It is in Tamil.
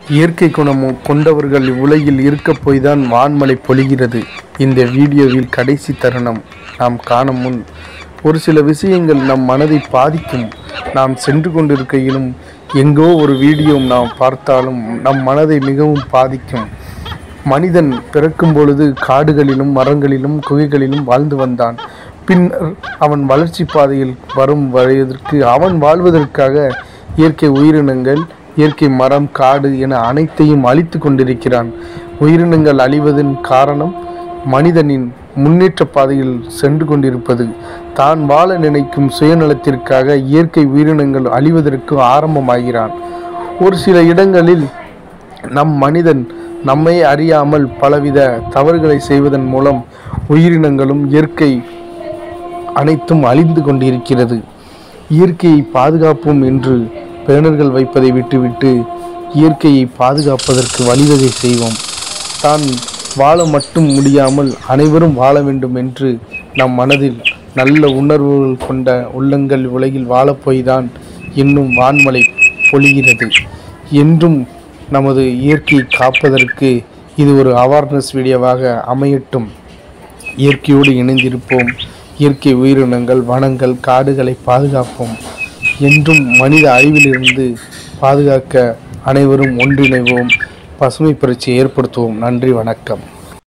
இயற்கை குணமும் கொண்டவர்கள் இவ்வுலகில் இருக்கப் போய்தான் வான்மழை பொழிகிறது இந்த வீடியோவில் கடைசி தருணம் நாம் காணும் முன் ஒரு சில விஷயங்கள் நம் மனதை பாதிக்கும் நாம் சென்று கொண்டிருக்கையிலும் எங்கோ ஒரு வீடியோ நாம் பார்த்தாலும் நம் மனதை மிகவும் பாதிக்கும் மனிதன் பிறக்கும் பொழுது காடுகளிலும் மரங்களிலும் குகைகளிலும் வாழ்ந்து வந்தான் பின்னர் அவன் வளர்ச்சி பாதையில் வரும் வயதிற்கு அவன் வாழ்வதற்காக இயற்கை உயிரினங்கள் இயற்கை மரம் காடு என அனைத்தையும் அழித்து கொண்டிருக்கிறான் உயிரினங்கள் அழிவதன் காரணம் மனிதனின் முன்னேற்ற பாதையில் சென்று கொண்டிருப்பது தான் வாழ நினைக்கும் சுயநலத்திற்காக இயற்கை உயிரினங்கள் அழிவதற்கு ஆரம்பமாகிறான் ஒரு சில இடங்களில் நம் மனிதன் நம்மை அறியாமல் பலவித தவறுகளை செய்வதன் மூலம் உயிரினங்களும் இயற்கை அனைத்தும் அழிந்து கொண்டிருக்கிறது இயற்கையை பாதுகாப்போம் என்று பேனர்கள் வைப்பதை விட்டுவிட்டு இயற்கையை பாதுகாப்பதற்கு வழிவகை செய்வோம் தான் வாழ மட்டும் முடியாமல் அனைவரும் வாழ வேண்டும் என்று நம் மனதில் நல்ல உணர்வுகள் கொண்ட உள்ளங்கள் உலகில் வாழப்போய்தான் இன்னும் வான்மழை பொழிகிறது என்றும் நமது இயற்கையை காப்பதற்கு இது ஒரு அவேர்னஸ் வீடியோவாக அமையட்டும் இயற்கையோடு இணைந்திருப்போம் இயற்கை உயிரினங்கள் வனங்கள் காடுகளை பாதுகாப்போம் என்றும் மனித அழிவிலிருந்து பாதுகாக்க அனைவரும் ஒன்றிணைவோம் பசுமை புரட்சியை ஏற்படுத்துவோம் நன்றி வணக்கம்